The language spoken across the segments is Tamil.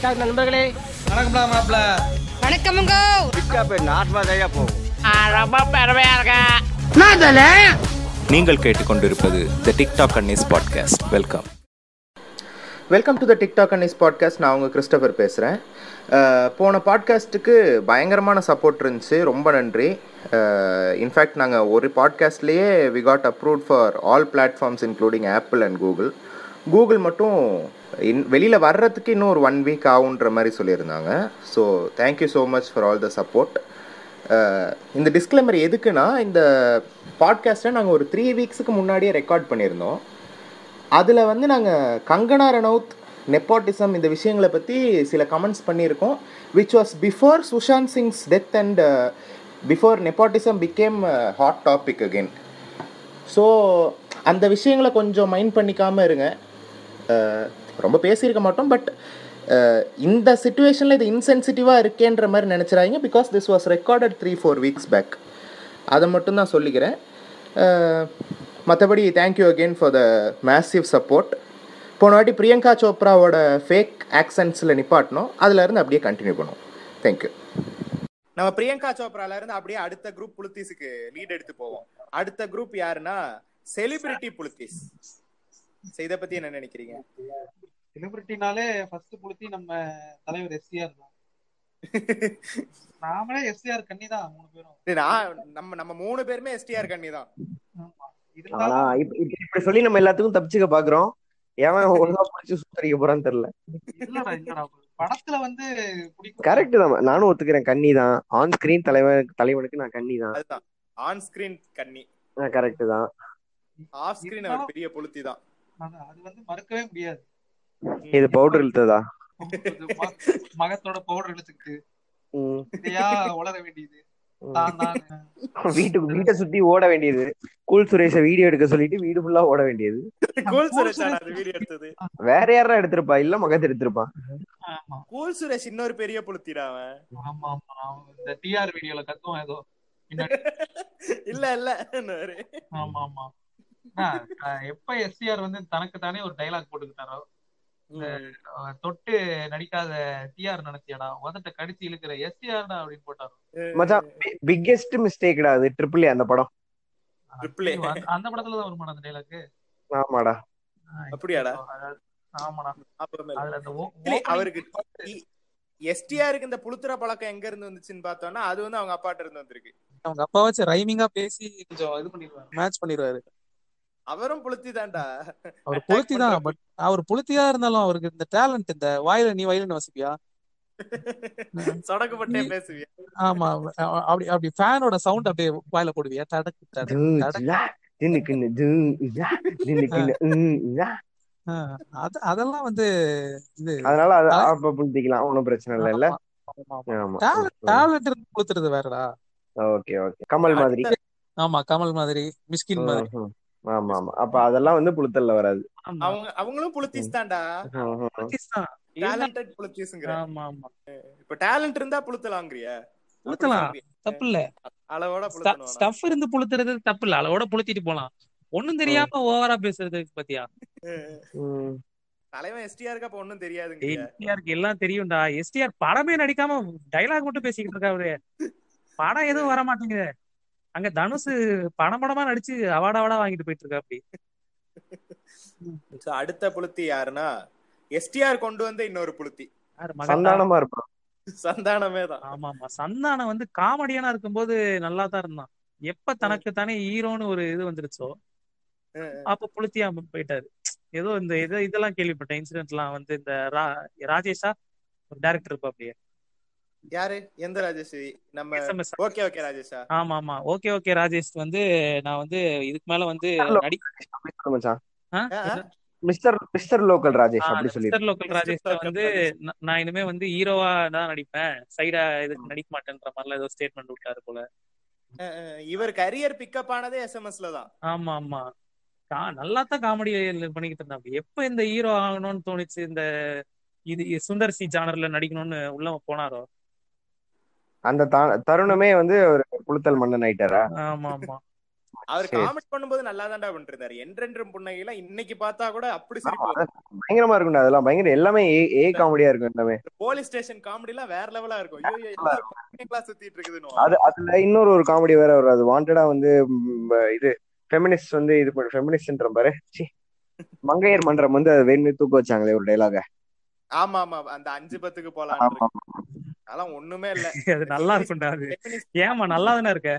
டிக்டாக் நண்பர்களே வணக்கம்டா மாப்ள வணக்கமுங்க நீங்கள் கேட்டுக்கொண்டிருப்பது the TikTok அன்னிஸ் podcast welcome welcome to the TikTok and is podcast நான் உங்கள் கிறிஸ்டபர் பேசுகிறேன் போன பாட்காஸ்ட்டுக்கு பயங்கரமான சப்போர்ட் இருந்துச்சு ரொம்ப நன்றி இன்ஃபேக்ட் நாங்கள் ஒரு பாட்காஸ்ட்லேயே we got approved for all platforms including Apple and Google Google மட்டும் இன் வெளியில் வர்றதுக்கு இன்னும் ஒரு ஒன் வீக் ஆகுன்ற மாதிரி சொல்லியிருந்தாங்க so thank you so much for all the support இந்த டிஸ்க்ளைமர் எதுக்குன்னா இந்த பாட்காஸ்ட்டை நாங்கள் ஒரு த்ரீ வீக்ஸுக்கு முன்னாடியே ரெக்கார்ட் பண்ணியிருந்தோம் அதில் வந்து நாங்கள் கங்கனா ரனவுத் நெப்போட்டிசம் இந்த விஷயங்களை பற்றி சில கமெண்ட்ஸ் பண்ணியிருக்கோம் which was before Sushant Singh's death and before nepotism become hot topic again so அந்த விஷயங்களை கொஞ்சம் மைண்ட் பண்ணிக்காமல் இருங்க அஹ், ரொம்ப பேசியிருக்க மாட்டோம் பட் இந்த சுச்சுவேஷனில் இது இன்சென்சிட்டிவாக இருக்கேன்ற மாதிரி நினச்சிடாதீங்க because this was recorded three four weeks back அதை மட்டும் தான் சொல்லிக்கிறேன் மற்றபடி thank you again for the massive support போன வாட்டி பிரியங்கா சோப்ராவோட ஃபேக் ஆக்சன்ஸில் நிப்பாட்டினோம் அதுலேருந்து அப்படியே கண்டினியூ பண்ணுவோம் தேங்க்யூ நம்ம பிரியங்கா சோப்ரால இருந்து அப்படியே அடுத்த குரூப் புலித்தீஸுக்கு லீட் எடுத்து போவோம் அடுத்த குரூப் யாருன்னா செலிபிரிட்டி புலித்தீஸ் இதை பத்தி என்ன நினைக்கிறீங்க செலிபிரிட்டினாலே ஃபர்ஸ்ட் புளுத்தி நம்ம தலைவர் எஸ்டிஆர் தான் நாமளே எஸ்டிஆர் கண்ணி தான் மூணு பேரும் இது நான் நம்ம நம்ம மூணு பேருமே எஸ்டிஆர் கண்ணி தான் ஆமா ஆனா இருந்தாலும் இப்ப இப்ப இப்படி சொல்லி நம்ம எல்லாத்துக்கும் தப்பிச்சுக்க பாக்குறோம் ஏன் ஒழுங்கா புடிச்சு சுத்தரிக்க போறான்னு தெரியல இல்லடா இல்லடா படத்துல வந்து பிடிக்கும் கரெக்ட் தான் நானும் ஒத்துக்கிறேன் கன்னி தான் ஆன் ஸ்கிரீன் தலைவனுக்கு தலைவனுக்கு நான் கன்னி தான் அதுதான் ஆன் ஸ்கிரீன் கண்ணி கரெக்ட் தான் ஆஃப் ஸ்கிரீன் அவர் பெரிய புளுத்தி தான் அது- அது வந்து மறுக்கவே முடியாது இது பவுடர் இழுத்ததா அது ம- மகத்தோட பவுடர் இழுத்துக்கிட்டு ம். இதையா உளர வேண்டியது ம். தான் தான் வீட்டுக்கு வீட்டை சுத்தி ஓட வேண்டியது கூல் சுரேஷ வீடியோ எடுக்க சொல்லிட்டு வீடு ஃபுல்லா ஓட வேண்டியது கூல் சுரேஷ் ஆனா அது வீடியோ எடுத்தது வேற யாரா எடுத்திருப்பா இல்ல மகத் எடுத்திருப்பான் ஆமா கூல் சுரேஷ் இன்னொரு பெரிய புளுத்திடா அவன் ஆமா ஆமா அவன் இந்த டிஆர் வீடியோல கத்துவான் ஏதோ பின்னாடி இல்ல இல்ல இன்னொரு. ஆமா ஆமா அஹ் அஹ் எப்ப எஸ்டிஆர் வந்து தனக்கு தானே ஒரு டைலாக் போட்டுக்கிட்டாரோ அஹ் தொட்டு நடிக்காத டிஆர் நினைச்சியாடா உதட்ட கடிச்சு இழுக்கிற எஸ்டிஆர்டா அப்படின்னு போட்டாரு மச்சான் பிக்கெஸ்ட் மிஸ்டேக்டா அது ட்ரிபிள் அந்த படம் Triple A. அந்த- அந்த படத்துல தான் வருமாடா அந்த டைலாக் ஆமாடா அப்படியாடா? ஆமாடா அப்புறமேல. அதுல அந்த o- இல்ல, opening அவருக்கு எஸ்டிஆருக்கு இந்த புளுத்துற பழக்கம் எங்க இருந்து வந்துச்சுன்னு பார்த்தோம்னா அது வந்து அவங்க அப்பாட்ட இருந்து வந்திருக்கு அவங்க அப்பா வச்சு ரைமிங்கா பேசி கொஞ்சம் இது பண்ணிடுவாரு மேட்ச் பண்ணிடுவாரு அவரும் புளுத்தி தான்டா அவர் Attack புளுத்தி தான் பண்றப்ப. பட் அவர் புளுத்தியா இருந்தாலும் அவருக்கு இந்த டேலண்ட் இந்த வாயில நீ வயலின் வசிப்பியா சொடக்கப்பட்டே பேசுவியா ஆமா அ- அப்படி அப்படி ஃபேனோட சவுண்ட் அப்படியே வாயில போடுவியா தடக்கு தடக்கு தடக்கு தின்னுக்குன்னு தூ, இதா, தின்னுக்குன்னு, ம், இதா. ஆ, அது அதெல்லாம் வந்து இது அதனால அது அப்ப புளுத்திக்கலாம் ஒண்ணும் பிரச்சனை இல்ல இல்ல ஆமா டேலண்ட் இருந்து புளுத்துறது வேறடா ஓகே ஓகே கமல் மாதிரி ஆமா கமல் மாதிரி மிஸ்கின் மாதிரி ம், ம். ஆமா ஆமா அப்ப அதெல்லாம் வந்து புளுத்தல்ல வராது ஆமா அவங்க அவங்களும் புளுத்திஸ் தான்டா ம், ம். புளுத்திஸ் தான் டேலண்டட் புளுத்திஸ்ங்கிற ஆமா ஆமா இப்ப டேலண்ட் இருந்தா புளுத்தலாங்கிறிய புளுத்தலாம் தப்பு இல்ல அளவோட புளுத்தணும் ஸ்டஃப் இருந்து புளுத்துறது தப்பு இல்ல அளவோட புளுத்திட்டு போலாம் ஒண்ணும் தெரியாம ஓவரா பேசுறது பத்தியா ம். தலைவன் எஸ்டிஆருக்கு அப்ப ஒண்ணும் ஏய், தெரியாதுங்க எஸ்டிஆருக்கு எல்லாம் தெரியும்டா எஸ்டிஆர் படமே நடிக்காம டைலாக் மட்டும் பேசிக்கிட்டு இருக்காரு படம் எதுவும் வர மாட்டேங்குது அங்க தனுஷ் படம் படமா நடிச்சு அவார்ட் அவார்டா வாங்கிட்டு போயிட்டு இருக்கா அப்படி So, அடுத்த புளுத்தி யாருன்னா எஸ்டிஆர் கொண்டு வந்த இன்னொரு புளுத்தி யாரு மகன் சந்தானமா இருப்பான் சந்தானமே தான் ஆமா ஆமா சந்தானம் வந்து காமெடியனா இருக்கும்போது நல்லா தான் இருந்தான் எப்ப தனக்கு தானே ஹீரோன்னு ஒரு இது வந்துருச்சோ அப்ப புளுத்தியா போயிட்டாரு ஏதோ இந்த இது இதெல்லாம் கேள்விப்பட்டேன் இன்சிடென்ட் எல்லாம் வந்து இந்த ரா- ராஜேஷா ஒரு டேரக்டர் இருப்பா அப்படியே யாரு எந்த ராஜேஷ் நம்ம SMS. ஓகே ஓகே ராஜேஷா ஆமா ஆமா ஓகே ஓகே ராஜேஷ் வந்து நான் வந்து இதுக்கு மேல வந்து நடி அப்படி சொல்லு மச்சான் ஆ? ஆ? மிஸ்டர் மிஸ்டர் லோக்கல் ராஜேஷ் ஆ, அப்படி சொல்லி மிஸ்டர் லோக்கல் ராஜேஷ் லோக்கல் வந்து ந- நான் இனிமே வந்து ஹீரோவா தான் நடிப்பேன் சைடா இதுக்கு நடிக்க மாட்டேன்ற மாதிரிலாம் ஏதோ ஸ்டேட்மெண்ட் விட்டாரு போல அஹ், அஹ், இவர் கரியர் பிக்கப் ஆனதே எஸ்எம்எஸ்ல தான் ஆமா ஆமா கா- நல்லா தான் காமெடி பண்ணிக்கிட்டு இருந்தான் அப்படி எப்ப இந்த ஹீரோ ஆகணும்னு தோணுச்சு இந்த இது சுந்தர் சி ஜானர்ல நடிக்கணும்னு உள்ள போனாரோ அந்த த- தருணமே வந்து ஒரு புளுத்தல் மன்னன் ஆயிட்டாரா ஆமா ஆமா அவர் சரி. காமெடி பண்ணும்போது நல்லா தான்டா பண்ணிருந்தாரு என்றென்றும் புன்னகைலாம் இன்னைக்கு பார்த்தா கூட அப்படி சிரிப்பு ஆமா, வரும். பயங்கரமா இருக்கும்டா அதெல்லாம் பயங்கர எல்லாமே ஏ ஏ காமெடியா இருக்கும் எல்லாமே போலீஸ் ஸ்டேஷன் காமெடி எல்லாம் வேற லெவலா இருக்கும் ஐயோ எல்லாரும் சுத்திட்டு இருக்குதுன்னு அது அதுல இன்னொரு ஒரு காமெடி வேற வரும் அது வாண்டடா வந்து ம், இது ஃபெமினிஸ்ட் வந்து இது பண்ண ஃபெமினிஸ்ட்ன்ற பாரு ச்சீ. மங்கையர் மன்றம் வந்து அதை வேணுமே தூக்க வச்சாங்களே ஒரு டைலாக ஆமா ஆமா அந்த அஞ்சு பத்துக்கு போலாம் அதெல்லாம் ஒண்ணுமே இல்ல அது நல்லா இருக்கும்டா அது Feminist- ஏமா நல்லா தானே இருக்க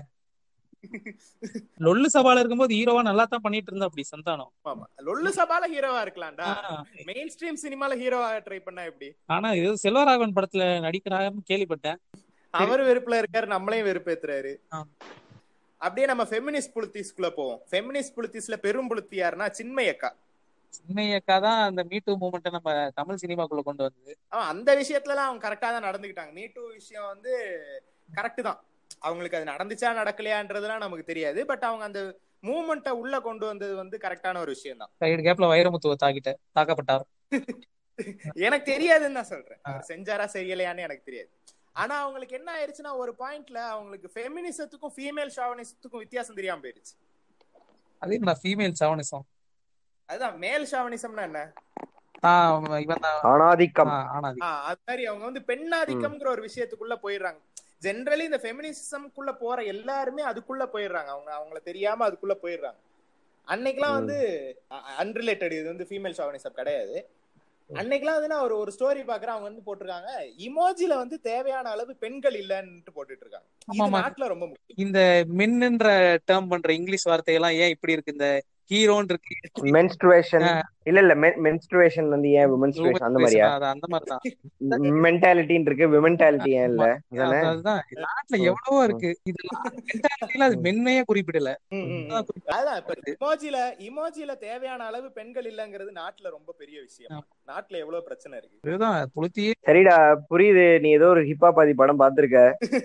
லொல்லு சபால இருக்கும்போது ஹீரோவா நல்லா தான் பண்ணிட்டு இருந்தா அப்படி சந்தானம் ஆமா லொல்லு சபால ஹீரோவா இருக்கலாம்டா ஆ, மெயின் ஸ்ட்ரீம் சினிமால ஹீரோவா ட்ரை பண்ணா எப்படி ஆனா இது செல்வராகவன் படத்துல நடிக்கிறாருன்னு கேள்விப்பட்டேன் அவர் வெறுப்புல இருக்காரு நம்மளையும் வெறுப்பேத்துறாரு ஆமா. அப்படியே நம்ம ஃபெமினிஸ்ட் புலித்தீஸ்குள்ள போவோம் ஃபெமினிஸ்ட் புலித்தீஸ்ல பெரும் புலித்தி யாருன்னா சின்மை அக்கா சின்னை அக்கா தான் அந்த மீட்டு மூமெண்ட்டை நம்ம தமிழ் சினிமாக்குள்ள கொண்டு வந்தது அவன் அந்த விஷயத்துல எல்லாம் அவங்க கரெக்டா தான் நடந்துக்கிட்டாங்க மீ டூ விஷயம் வந்து கரெக்ட் தான் அவங்களுக்கு அது நடந்துச்சா நடக்கலையான்றதுலாம் நமக்கு தெரியாது பட் அவங்க அந்த மூமெண்ட்டை உள்ள கொண்டு வந்தது வந்து கரெக்டான ஒரு விஷயம் தான் சைடு கேப்ல வைரமுத்துவ தாக்கிட்ட தாக்கப்பட்டார் எனக்கு தெரியாதுன்னு தான் சொல்றேன் அவர் செஞ்சாரா செய்யலையான்னு எனக்கு தெரியாது ஆனா அவங்களுக்கு என்ன ஆயிருச்சுன்னா ஒரு பாயிண்ட்ல அவங்களுக்கு ஃபெமினிசத்துக்கும் ஃபீமேல் ஷாவனிசத்துக்கும் வித்தியாசம் தெரியாம போயிருச்சு அது என்ன ஃபீமேல் சவனிசம் அதுதான் மேல் ஷாவனிசம்னா என்ன ஆஹ் இவன் தான் ஆணாதிக்கம் ஆஹ் ஆனாதி ஆ, அது மாதிரி அவங்க வந்து பெண்ணாதிக்கம்ங்கிற ஒரு விஷயத்துக்குள்ள போயிடுறாங்க ஜென்ரலி இந்த ஃபெமினிசம்குள்ள போற எல்லாருமே அதுக்குள்ள போயிடுறாங்க அவங்க அவங்கள தெரியாம அதுக்குள்ள போயிடுறாங்க அன்னைக்கெல்லாம் வந்து அன்ரிலேட்டட் இது வந்து ஃபீமேல் ஷாவனிசம் கிடையாது அன்னைக்கெல்லாம் வந்து நான் ஒரு ஒரு ஸ்டோரி பாக்குறேன் அவங்க வந்து போட்டிருக்காங்க இமோஜில வந்து தேவையான அளவு பெண்கள் இல்லைன்னு போட்டுட்டு இருக்காங்க இது ஆமாமா. நாட்டுல ரொம்ப முக்கியம் இந்த மென்ன்ற டேர்ம் பண்ற இங்கிலீஷ் வார்த்தையெல்லாம் ஏன் இப்படி இருக்கு இந்த ஹீரோன்னு இருக்கு மென்ஸ்ட்ருவேஷன் இல்ல இல்ல மென்ஸ்ட்ருவேஷன் வந்து ஏன் விமென்ஸ்ட்ருவேஷன் அந்த மாதிரியா அது அந்த மாதிரிதான் மென்டாலிட்டின்னு இருக்கு விமென்டாலிட்டி ஏன் இல்ல அதானே அது- அதுதான் நாட்டுல எவ்வளவோ இருக்கு இதெல்லாம் மென்டாலிட்டியில அது மென்மையே குறிப்பிடல ம், ம், ம். அதான் குறிப்பிடல. அதான் இப்ப இமோஜில இமோஜில தேவையான அளவு பெண்கள் இல்லங்கிறது நாட்டுல ரொம்ப பெரிய விஷயம் நாட்டுல எவ்வளவு பிரச்சனை இருக்கு இதுதான் புளுத்தியே சரிடா புரியுது நீ ஏதோ ஒரு ஹிப்பாபாதி படம் பாத்திருக்க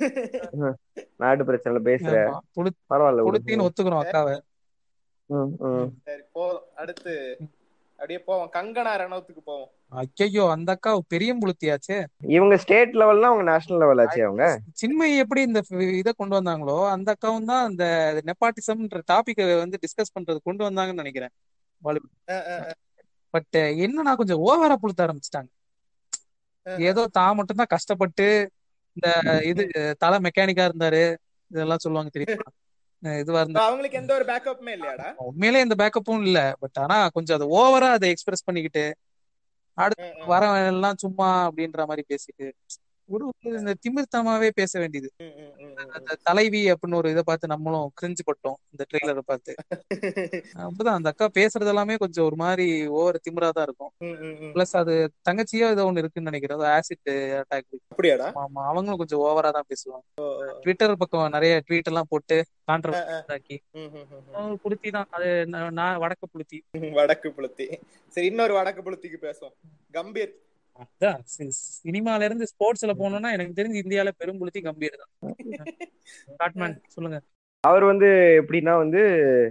நாட்டு பிரச்சனைல பேசுற ஆமா, புளு- பரவாயில்ல விடு. புளுத்தின்னு ஒத்துக்கணும் அக்காவை ம், ம். சரி போதும் அடுத்து அப்படியே போவோம் கங்கனா ரணவத்துக்கு போவோம் ஐயோ அந்த அக்கா பெரிய புளுத்தியாச்சே இவங்க ஸ்டேட் லெவல்னா அவங்க நேஷனல் லெவல் ஆச்சு அவங்க சின்மை எப்படி இந்த இதை கொண்டு வந்தாங்களோ அந்த அக்காவும் தான் அந்த நெப்பாட்டிசம்ன்ற டாபிக் வந்து டிஸ்கஸ் பண்றது கொண்டு வந்தாங்கன்னு நினைக்கிறேன் பாலிவுட் அஹ் அஹ் அஹ். பட் என்னன்னா கொஞ்சம் ஓவரா புளுத்த ஆரம்பிச்சிட்டாங்க ஏதோ தான் மட்டும் தான் கஷ்டப்பட்டு இந்த இது தலை மெக்கானிக்கா இருந்தாரு இதெல்லாம் சொல்லுவாங்க தெரியுமா அஹ் இதுவா இருந்தா அவங்களுக்கு எந்த ஒரு பேக்கப்புமே இல்லையாடா உண்மையிலே எந்த பேக்கப்பும் இல்ல பட் ஆனா கொஞ்சம் அது ஓவரா அதை எக்ஸ்பிரஸ் பண்ணிக்கிட்டு அடுத்து அஹ் அஹ். வரவன் எல்லாம் சும்மா அப்படின்ற மாதிரி பேசிட்டு ஒரு ஒரு இந்த திமிர்த்தனமாவே பேச வேண்டியது ம், ம், ம், ம், அந்த தலைவி அப்படின்னு ஒரு இதை பார்த்து நம்மளும் கிரிஞ்சு பட்டோம் இந்த ட்ரெய்லரை பார்த்து அப்படிதான் அந்த அக்கா பேசுறது எல்லாமே கொஞ்சம் ஒரு மாதிரி ஓவர் திமிரா தான் இருக்கும் ம், ம், ம். பிளஸ் அது தங்கச்சியா ஏதோ ஒண்ணு இருக்குன்னு நினைக்கிறேன் ஆசிட் அட்டாக் அப்படியாடா ஆமா அவங்களும் கொஞ்சம் ஓவரா தான் பேசுவாங்க ட்விட்டர் பக்கம் நிறைய ட்வீட் எல்லாம் போட்டு கான்ட்ரவர்சி ஆக்கி ம், ம், ம், ம். புளுத்தி தான் அது நா- நான் வடக்கு புளுத்தி வடக்கு புளுத்தி சரி இன்னொரு வடக்கு புளுத்திக்கு பேசுவோம் கம்பீர் அதான் சி- சினிமால இருந்து ஸ்போர்ட்ஸ்ல போனோம்னா எனக்கு தெரிஞ்சு இந்தியால பெரும் புளுத்தி கம்பீர் தான் காட்மேன் சொல்லுங்க அவர் வந்து எப்படின்னா வந்து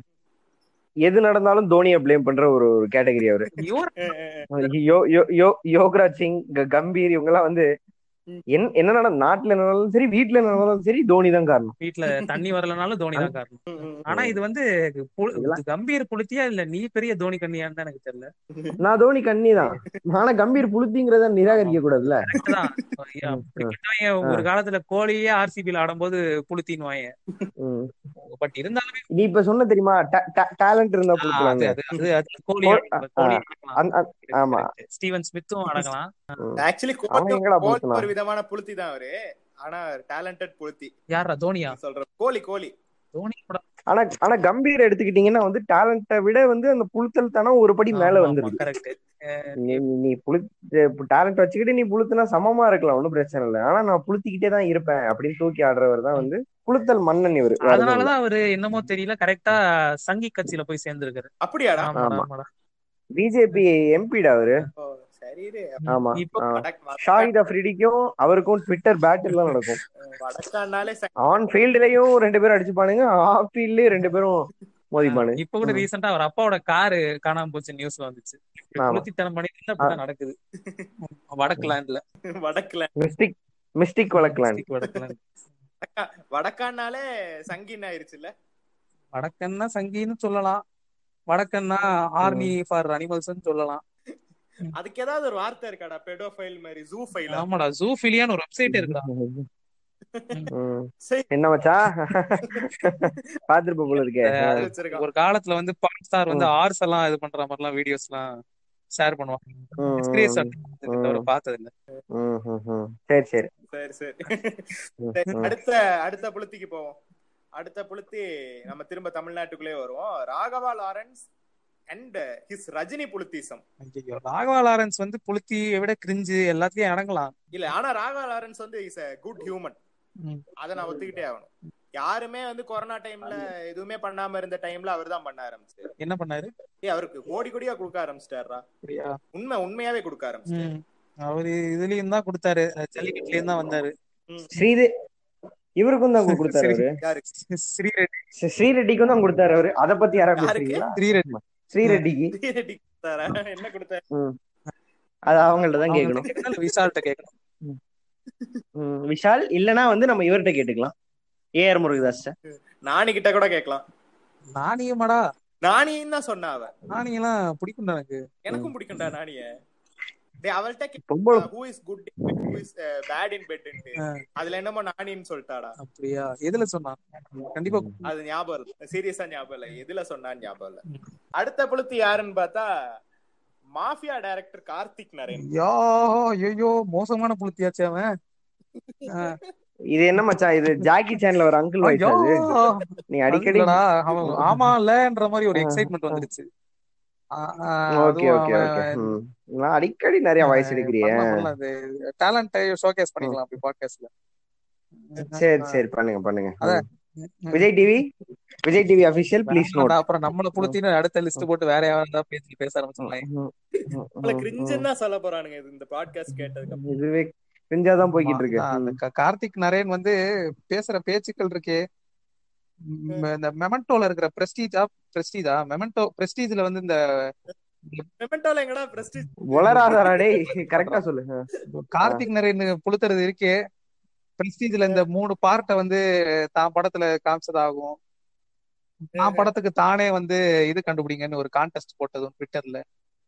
எது நடந்தாலும் தோனியை ப்ளேம் பண்ற ஒரு ஒரு கேட்டகரி அவரு யுவர் அஹ் அஹ் அஹ். யோ யோ யோ யோகராஜ் சிங் க- கம்பீர் இவங்க எல்லாம் வந்து என் என்ன நட நாட்டுல என்ன நடந்தாலும் சரி வீட்டுல என்ன நடந்தாலும் சரி தோனி தான் காரணம் வீட்ல தண்ணி வரலனாலும் தோனி தான் காரணம் ம், ம், ஆனா இது வந்து புல்- இதெல்லாம் கம்பீர் புளுத்தியா இல்ல நீ பெரிய தோனி கண்ணியான்னு தான் எனக்கு தெரியல நான் தோனி கண்ணி தான் ஆனா கம்பீர் புளுத்திங்கிறத நிராகரிக்க கூடாதுல்ல கரெக்ட் தான் அப்படிப்பட்டவங்க ஒரு காலத்துல கோழியே ஆர்சிபில ஆடும்போது புளுத்தின்னு வாங்க ம். பட் இருந்தாலுமே நீ இப்ப சொன்ன தெரியுமா டேலண்ட் இருந்தா ஆ, அது புளுத்துறாங்க அது அது அது கோலி கோ- அடக்கலாம். கோலி ஆ, அடக்கலாம். அந்த- அந்த- ஆமா Correct. ஸ்டீவன் ஸ்மித்தும் அடக்கலாம் ஆக்சுவலி அவன் எங்கடா கோலி புளுத்துனான்? ஒரு விதமான புளுத்தி தான் அவரு ஆனா டேலண்டட் புளுத்தி யாரா தோனியா சொல்ற கோலி கோலி தோனி கூட ஆனா ஆனா கம்பீர் எடுத்துக்கிட்டீங்கன்னா வந்து டேலண்ட்டை விட வந்து அந்த புளுத்தல் தனம் ஒரு படி மேல வந்துருது கரெக்ட் நீ நீ புளு டேலண்ட் வச்சுக்கிட்டு நீ புளுத்துனா சமமா இருக்கலாம் ஒன்றும் பிரச்சனை இல்லை ஆனா நான் புளுத்திக்கிட்டே தான் இருப்பேன் அப்படின்னு தூக்கி ஆடுறவர் தான் வந்து புளுத்தல் மன்னன் இவர் அதனாலதான் அவரு என்னமோ தெரியல கரெக்டா சங்கி கட்சியில போய் சேர்ந்திருக்காரு அப்படியாடா ஆமாடா ஆமா. ஆமாடா பிஜேபி எம்பிடா அவரு ஓ, சரி இரு. ஆமா இப்போ ஆ. வடக்கு- ஷாஹித் அஃப்ரிடிக்கும் அவருக்கும் ட்விட்டர் பேட்டில் எல்லாம் நடக்கும் வடக்கானாலே ச- ஆன் ஃபீல்ட்லயும் ரெண்டு பேரும் அடிச்சுப்பானுங்க ஆஃப் ஃபீல்ட்லயும் ரெண்டு பேரும் மோதிப்பானுங்க இப்ப கூட ம். ரீசெண்டா அவர் அப்பாவோட காரு காணாம போச்சு நியூஸ்ல வந்துச்சு ஆமா. குளித்தித்தனம் பண்ணி அப்படிதான் நடக்குது வடக்கு லேண்ட்ல வடக்குல மிஸ்டிக் மிஸ்டிக் வழக்கலாம் வடக்கு land. வடக்கா- வடக்கானாலே சங்கின் ஆயிருச்சுல்ல வடக்கன்னா சங்கின்னு சொல்லலாம் வடக்கன்னா ஆர்மி ஃபார் அனிமல்ஸ்னு சொல்லலாம் அதுக்கு ஏதாவது ஒரு வார்த்தை இருக்காடா பெடோஃபைல் மாதிரி ஜூ ஃபைல் ஆமாடா ஜூஃபிலியான்னு ஒரு வெப்சைட் இருக்குடா ம். என்ன மச்சா பாத்துருப்ப போல இருக்கே அது வச்சிருக்கான் ஒரு காலத்துல வந்து பான் ஸ்டார் வந்து ஆர்ஸ் எல்லாம் இது பண்ற மாதிரி எல்லாம் வீடியோஸ் எல்லாம் ஷேர் பண்ணுவாங்க ம், டிஸ்கிரீஸ் ம், தவிர ம். பார்த்தது இல்ல ம், ம், ம். சரி சரி சரி சரி ம், சரி, ம். அடுத்த அடுத்த புளுத்திக்கு போவோம் அடுத்த புளுத்தி நம்ம திரும்ப தமிழ்நாட்டுக்குள்ளே வருவோம் Raghava Lawrence and his Rajini புளுத்திசம் ஐயோ ராகவா லாரன்ஸ் வந்து புளுத்தியை விட கிரிஞ்சு எல்லாத்தையும் அடங்கலாம் இல்ல ஆனா ராகவா லாரன்ஸ் வந்து இஸ் a குட் ஹியூமன் ம். அதை நான் ஒத்துக்கிட்டே ஆகணும் யாருமே வந்து கொரோனா டைம்ல எதுவுமே பண்ணாம இருந்த டைம்ல அவர் தான் பண்ண ஆரம்பிச்சாரு என்ன பண்ணாரு ஏய் அவருக்கு கோடி கோடியா கொடுக்க ஆரம்பிச்சிட்டாரா அப்படியா உண்மை உண்மையாவே கொடுக்க ஆரம்பிச்சிட்டாரு ம். அவரு இதுலயும் தான் கொடுத்தாரு ஜல்லிக்கட்டுலயும் தான் வந்தாரு ஸ்ரீதே இவருக்கும் தான் கொடுத்தாரு அவரு யாரு ஸ்ரீரெட்டி ஸ்ரீ- ஸ்ரீரெட்டிக்கும் தான் கொடுத்தாரு அவரு அத பத்தி யாரா யாருக்கு? பேசுறீங்களா ஸ்ரீரெட்டி ஸ்ரீரெட்டிக்கு ரெட்டி கொடுத்தாரா? என்ன கொடுத்தாரு ம். அது அவங்கள்ட்ட தான் கேட்கணும் கேட்கணும் விசால்ட்ட கேட்கணும் ம், விஷால் இல்லனா வந்து நம்ம இவர்கிட்ட கேட்டுக்கலாம் ஏஆர் முருகதாஸ் நானி கிட்ட கூட கேட்கலாம் நாணியமாடா நானியும் தான் சொன்னா அவ நாணியெல்லாம் பிடிக்கும் எனக்கு எனக்கும் பிடிக்கும்டா நானிய டேய் அவள்கிட்ட பொம்பளை who is good who is bad in bed அதுல என்னமோ நானின்னு சொல்லிட்டாடா அப்படியா எதுல சொன்னான் கண்டிப்பா அது ஞாபகம் இல்ல சீரியஸா ஞாபகம் இல்ல எதுல சொன்னான்னு ஞாபகம் இல்ல ம். அடுத்த புளுத்தி யாருன்னு பார்த்தா மாஃபியா டைரக்டர் கார்த்திக் நரேன் ஐயோ ஐயோ மோசமான புளுத்தியாச்சு அவன் ஆ. இது என்ன மச்சான் இது ஜாக்கி சேன்ல ஒரு அங்கிள் வாய்ஸ் ஐயோ அது நீ அடிக்கடி அதுலடா, அவன் ஆமாலன்ற மாதிரி ஒரு எக்ஸைட்மெண்ட் வந்துருச்சு ஆ, ஆ, ஓகே அதுவும் ஓகே ஓகே அவன் நான் அடிக்கடி நிறைய வாய்ஸ் எடுக்கிறியே பண்ணலாம், பண்ணலாம். அது டேலண்ட் ஷோகேஸ் பண்ணிக்கலாம் அப்படி பாட்காஸ்ட்ல சரி சரி பண்ணுங்க பண்ணுங்க அதான். ம். Vijay TV Vijay TV official please note அப்புறம் நம்மள புளுத்தின்னு அடுத்த லிஸ்ட் போட்டு வேற யாராவது பேசி பேச ஆரம்பிச்சிடலாம் கிரிஞ்சுன்னு தான் சொல்ல போறானுங்க இது இந்த பாட்காஸ்ட் கேட்டதுக்கு அப்புறம். இதுவே கிரிஞ்சாதான் போய்கிட்டு இருக்கு ஆமா, அந்த ம். கா- கார்த்திக் நரேன் வந்து பேசுற பேச்சுக்கள் இருக்கே ம், இந்த மெமெண்டோல இருக்கிற பிரஸ்டீஜா பிரஸ்டீஜா மெமெண்டோ பிரஸ்டீஜ்ல வந்து இந்த Mementoல எங்கடா prestige? உளராதாடா டேய் கரெக்டா சொல்லு ஆ. கார்த்திக் நரேன் புளுத்துறது இருக்கே பிரஸ்டீஜ்ல இந்த மூணு பார்ட்டை வந்து தான் படத்துல காமிச்சதாகும் தான் படத்துக்கு தானே வந்து இது கண்டுபிடிங்கன்னு ஒரு கான்டெஸ்ட் போட்டதும் ட்விட்டர்ல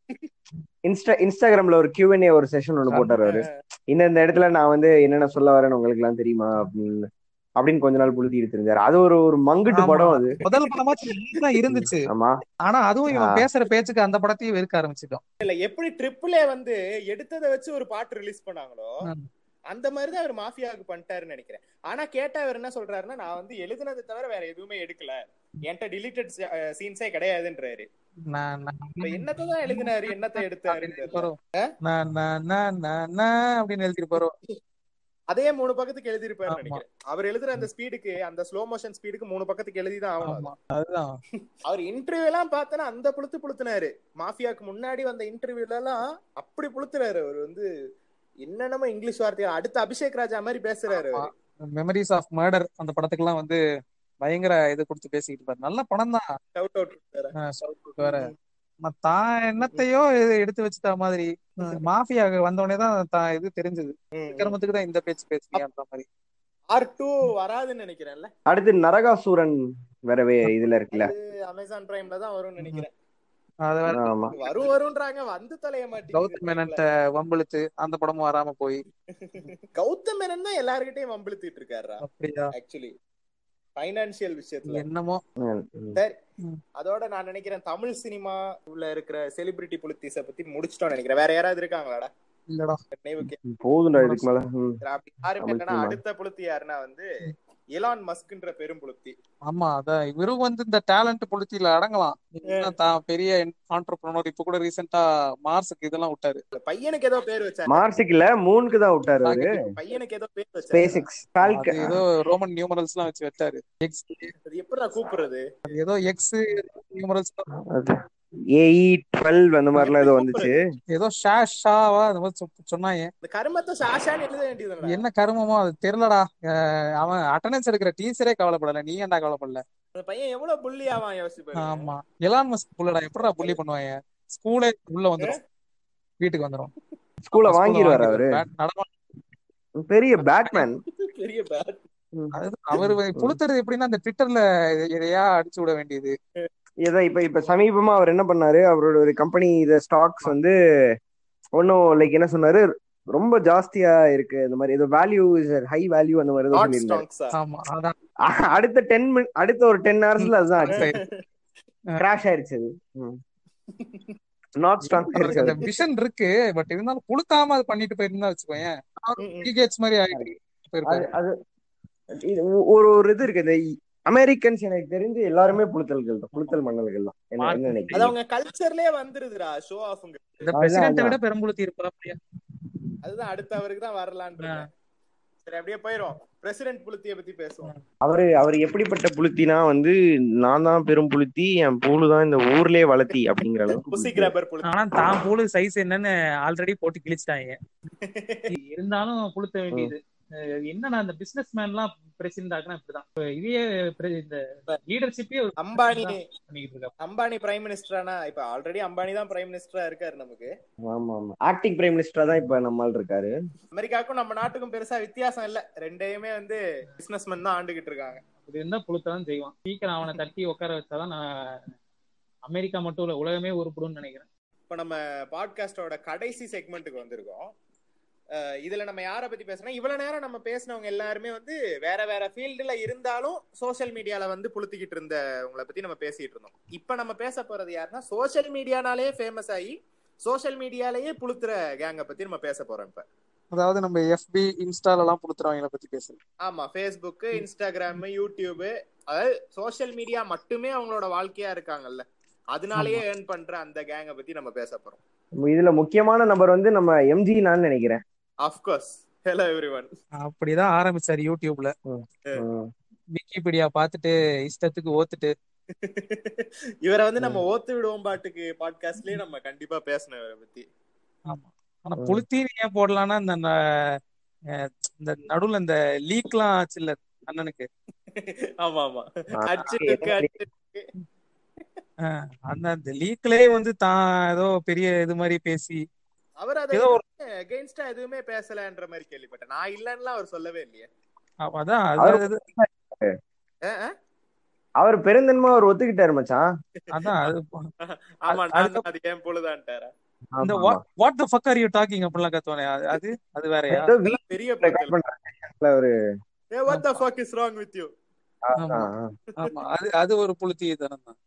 இன்ஸ்டா இன்ஸ்டாகிராம்ல ஒரு Q&A ஒரு செஷன் ஒண்ணு போட்டாரு அவரு இந்த இந்த இடத்துல நான் வந்து என்னென்ன சொல்ல வரேன்னு உங்களுக்கு எல்லாம் தெரியுமா அப்படின்னு அப்படின்னு கொஞ்ச நாள் புழுத்திட்டு இருந்தாரு அது ஒரு ஒரு மங்குட்டு ஆமா. படம் அது முதல் படமா தான் இருந்துச்சு ஆமா ஆனா அதுவும் இவன் ஆ. பேசுற பேச்சுக்கு அந்த படத்தையும் வெறுக்க ஆரம்பிச்சிட்டோம் இல்ல எப்படி ட்ரிபிளே வந்து எடுத்ததை வச்சு ஒரு பாட்டு ரிலீஸ் பண்ணாங்களோ ம். அந்த மாதிரி தான் அவர் மாஃபியாவுக்கு பண்ணிட்டாருன்னு நினைக்கிறேன் ஆனா கேட்டா அவர் என்ன சொல்றாருன்னா நான் வந்து எழுதுனதை தவிர வேற எதுவுமே எடுக்கல என்கிட்ட டிலீட்டட் சீன்ஸே கிடையாதுன்றாரு நான் நான் இப்ப என்னத்தை தான் எழுதினாரு என்னத்தை எடுத்தாருன்னு எழுதிட்டு தெரியல. போறோம். நான் நான் நான் நான் நான் அப்படின்னு எழுதிட்டு போறோம் அதே மூணு பக்கத்துக்கு எழுதிருப்பாரு ஆமா. நினைக்கிறேன் அவர் எழுதுற அந்த ஸ்பீடுக்கு அந்த ஸ்லோ மோஷன் ஸ்பீடுக்கு மூணு பக்கத்துக்கு எழுதிதான் ஆகணும் ஆமா அதுதான் அவர் இன்டர்வியூ எல்லாம் பார்த்தனா அந்த புளுத்து புளுத்துனாரு மாஃபியாக்கு முன்னாடி வந்த இன்டர்வியூல எல்லாம் அப்படி புளுத்துறாரு அவர் வந்து என்னென்னமோ இங்கிலீஷ் வார்த்தையா அடுத்த அபிஷேக் ராஜா மாதிரி பேசுறாரு அவரு. மெமரிஸ் ஆஃப் மர்டர் அந்த படத்துக்குலாம் வந்து பயங்கர இது கொடுத்து பேசிக்கிட்டு இருப்பாரு நல்ல படம் தான் Shout out கொடுத்தாரு. வேற ம- தான் என்னத்தையோ இது எடுத்து வச்சுட்ட மாதிரி மாஃபியா வந்தோடனே தான் தான் இது தெரிஞ்சது ம். விக்ரமத்துக்கு தான் இந்த பேச்சு பேசுறீங்கன்ற மாதிரி பார்ட் டூ வராதுன்னு நினைக்கிறேன்ல அடுத்து நரகாசூரன் வேறவே இதுல இருக்குல்ல அது அமேசான் பிரைம்ல தான் வரும்னு நினைக்கிறேன் அது வேற ஆமா வரும் வரும்ன்றாங்க வந்து தொலைய கௌதம் மேனன்ட்ட மாட்டேங்குது வம்பிழுத்து அந்த படமும் வராம போய் கௌதம் மேனன் தான் எல்லார்கிட்டயும் வம்பிழுத்திட்டு இருக்காருடா அப்படியா ஆக்சுவலி பைனான்சியல் விஷயத்துல என்னமோ ம், ம். சரி ம். அதோட நான் நினைக்கிறேன் தமிழ் சினிமா உள்ள இருக்கிற செலிபிரிட்டி புலித்தீஸ பத்தி முடிச்சிட்டோம்னு நினைக்கிறேன் வேற யாராவது இருக்காங்களாடா இல்லடா நினைவுக்கு போதும்டா இதுக்கு மேல ம். சரி, அப்படி யாரும் தமிழ் இல்லைன்னா சினிமா. அடுத்த புளுத்தி யாருன்னா வந்து எலான் மஸ்க்ன்ற பெரும் புளுத்தி ஆமா அதான் இவரும் வந்து இந்த டேலண்ட் பொலிட்டியில அடங்கலாம் என்ன தான் பெரிய ஆண்டர்பிரனர் இப்ப கூட ரீசெண்டா மார்ஸுக்கு இதெல்லாம் விட்டாரு இந்த பையனுக்கு ஏதோ பேர் வச்சாரு மார்ஸுக்கு இல்ல மூணுக்கு தான் விட்டாரு அவரு பையனுக்கு ஏதோ பேர் வச்சாரு ஸ்பேஸ் எக்ஸ் அது ஏதோ ரோமன் நியூமரல்ஸ் எல்லாம் வச்சு வச்சாரு எக்ஸ் அது எப்படிடா கூப்பிடுறது ஏதோ எக்ஸ் நியூமரல்ஸ் ஏஇ டுவெல் அந்த மாதிரிலாம் ஏதோ வந்துச்சு ஏதோ ஷா ஷாவா அந்த மாதிரி சொ- சொன்னாங்க இந்த கருமத்தை சாஷான்னு எழுத வேண்டியது என்ன கருமமோ அது தெரியலடா அஹ் அவன் அட்டண்டன்ஸ் எடுக்கிற டீச்சரே கவலைப்படல நீ ஏன்டா கவலைப்படல அந்த பையன் எவ்வளவு புள்ளி ஆவான் யோசிச்சு ஆமா எலான் மஸ்க் புள்ளடா எப்படிடா புள்ளி பண்ணுவாங்க ஸ்கூலே உள்ள வந்துரும் வீட்டுக்கு வந்துரும் ஸ்கூல்ல வாங்கிடுவாரு அவரு பேட் நடமா- பெரிய பேட்மேன் பெரிய பேட் அது அவர் புளுத்துறது எப்படின்னா அந்த ட்விட்டர்ல எதையா அடிச்சு விட வேண்டியது ஏதோ இப்ப இப்ப சமீபமா அவர் என்ன பண்ணாரு அவரோட ஒரு கம்பெனி இத ஸ்டாக்ஸ் வந்து ஒன்னும் லைக் என்ன சொன்னாரு ரொம்ப ஜாஸ்தியா இருக்கு இந்த மாதிரி ஏதோ வேல்யூ ஹை வேல்யூ அந்த மாதிரி ஏதோ நாட் சொல்லியிருந்தாரு ஸ்டாக்ஸா ஆமா அதான் அடுத்த டென் மினிட் அடுத்த ஒரு டென் ஹவர்ஸ்ல அதுதான் ஆச்சு கிராஷ் ஆயிருச்சு அது நாட் ஸ்ட்ராங் அவருக்கு அந்த விஷன் இருக்கு பட் இருந்தாலும் புளுத்தாம அது பண்ணிட்டு போயிருந்தா வச்சுக்கோயேன் பிகேட்ஸ் மாதிரி ஆயிட்டு அது போயிருப்பாரு அது இது ஒ- ஒரு ஒரு இது இருக்கு இந்த அமெரிக்கன்ஸ் எனக்கு தெரிஞ்சு எல்லாருமே புழுத்தல்கள் தான் புழுத்தல் மன்னர்கள் தான் என்ன என்ன அது நினைக்கிறீங்க அவங்க கல்ச்சர்லயே வந்துருதுடா ஷோ ஆஃப்ங்க இந்த அதான், பிரசிடென்ட்டை அதான். விட பெரும்புழுத்தி இருப்பா அப்படியா அதுதான் அடுத்த அவருக்கு தான் வரலான்னு இருக்கேன். சரி அப்படியே போயிரும் பிரசிடென்ட் புளுத்திய பத்தி பேசுவோம் அவரு அவர் எப்படிப்பட்ட புளுத்தினா வந்து நான் தான் பெரும் புளுத்தி என் பூலு தான் இந்த ஊர்லயே வளர்த்தி அப்படிங்கிற அளவுக்கு புசி புளுத்தி. கிராபர் புளுத்தி ஆனா தான் புழு சைஸ் என்னன்னு ஆல்ரெடி போட்டு கிழிச்சிட்டாங்க இருந்தாலும் புளுத்த வேண்டியது அஹ் என்னன்னா அந்த பிசினஸ் மேன் எல்லாம் பிரசிடென்ட் ஆகுனா இப்படிதான் இப்ப இதையே pre- இந்த லீடர்ஷிப்பே அம்பானி பண்ணிக்கிட்டு இருக்கா அம்பானி பிரைம் மினிஸ்டரானா இப்ப ஆல்ரெடி அம்பானி தான் பிரைம் மினிஸ்டரா இருக்காரு நமக்கு ஆமா ஆமா ஆக்டிங் பிரைம் மினிஸ்டரா தான் இப்ப நம்மால் இருக்காரு அமெரிக்காவுக்கும் நம்ம நாட்டுக்கும் பெருசா வித்தியாசம் இல்ல ரெண்டையுமே வந்து பிசினஸ்மேன் தான் ஆண்டுகிட்டு இருக்காங்க இது இருந்தா புளுத்தான் செய்வான் சீக்கிரம் அவனை தட்டி உட்கார வச்சாதான் நான் அமெரிக்கா மட்டும் இல்ல உலகமே உருப்படும்னு நினைக்கிறேன் இப்ப நம்ம பாட்காஸ்டோட கடைசி செக்மெண்ட்டுக்கு வந்திருக்கோம் அஹ் இதுல நம்ம யார பத்தி பேசுறோம் இவ்வளவு நேரம் நம்ம பேசினவங்க எல்லாருமே வந்து வேற வேற ஃபீல்டுல இருந்தாலும் சோஷியல் மீடியால வந்து புளுத்திக்கிட்டு இருந்தவங்கள பத்தி நம்ம பேசிட்டு இருந்தோம் இப்ப நம்ம பேச போறது யாருன்னா சோஷியல் மீடியானாலே ஃபேமஸ் ஆகி சோஷியல் மீடியாலயே புளுத்துற கேங்க பத்தி நம்ம பேச போறோம் இப்ப அதாவது நம்ம எஃபி இன்ஸ்டால எல்லாம் புளுத்துறவங்கள பத்தி பேசுறோம் ஆமா ஃபேஸ்புக் இன்ஸ்டாகிராம் யூடியூப் அதாவது சோஷியல் மீடியா மட்டுமே அவங்களோட வாழ்க்கையா இருக்காங்கல்ல அதனாலயே ஏர்ன் பண்ற அந்த கேங்க பத்தி நம்ம பேச போறோம் இதுல முக்கியமான நபர் வந்து நம்ம எம்ஜி நான் நினைக்கிறேன் அஃப்கோர்ஸ் ஹலோ எவ்ரி ஒன் அப்படிதான் ஆரம்பிச்சாரு யூடியூப்ல ம். விக்கிபீடியா பார்த்துட்டு இஷ்டத்துக்கு ஓத்துட்டு இவரை வந்து நம்ம ஓத்து விடுவோம் பாட்டுக்கு பாட்காஸ்ட்லயே நம்ம கண்டிப்பா பேசணும் இவரை பத்தி ஆமா ஆனா ம். புளுத்தின்னு ஏன் போடலாம்னா இந்த ந- அஹ் இந்த நடுவுல இந்த லீக்லாம் ஆச்சுல்ல அண்ணனுக்கு ஆமா ஆமா ஆ, அடிச்சிட்டு அடிச்சிட்டு அஹ் அந்த அந்த லீக்லயே வந்து தான் ஏதோ பெரிய இது மாதிரி பேசி அவர் அதை ஏதோ ஒரு அகைன்ஸ்டா எதுவுமே பேசலன்ற மாதிரி கேள்விப்பட்டேன் நான் இல்லன்னுலாம் அவர் சொல்லவே இல்லையே அ- அதான் அவர் அது அஹ், அஹ். அவர் பெருந்தன்மா அவர் ஒத்துக்கிட்டாரு மச்சான் அதான் அது ஆமா அது- நான் அதுக்கு- தான் அது ஏன் பொழுதான்ட்டாரா இந்த ஆமா, ஆமா. What the fuck are you talking அப்படிலாம் கத்துவானே அது அது அது வேறயா ஏதோ வீட்ல பெரிய record பண்றாங்க ஒரு ஏ what the fuck is wrong with you ஆமா. ஆமா அது அது ஒரு புளுத்தி தனம் தான்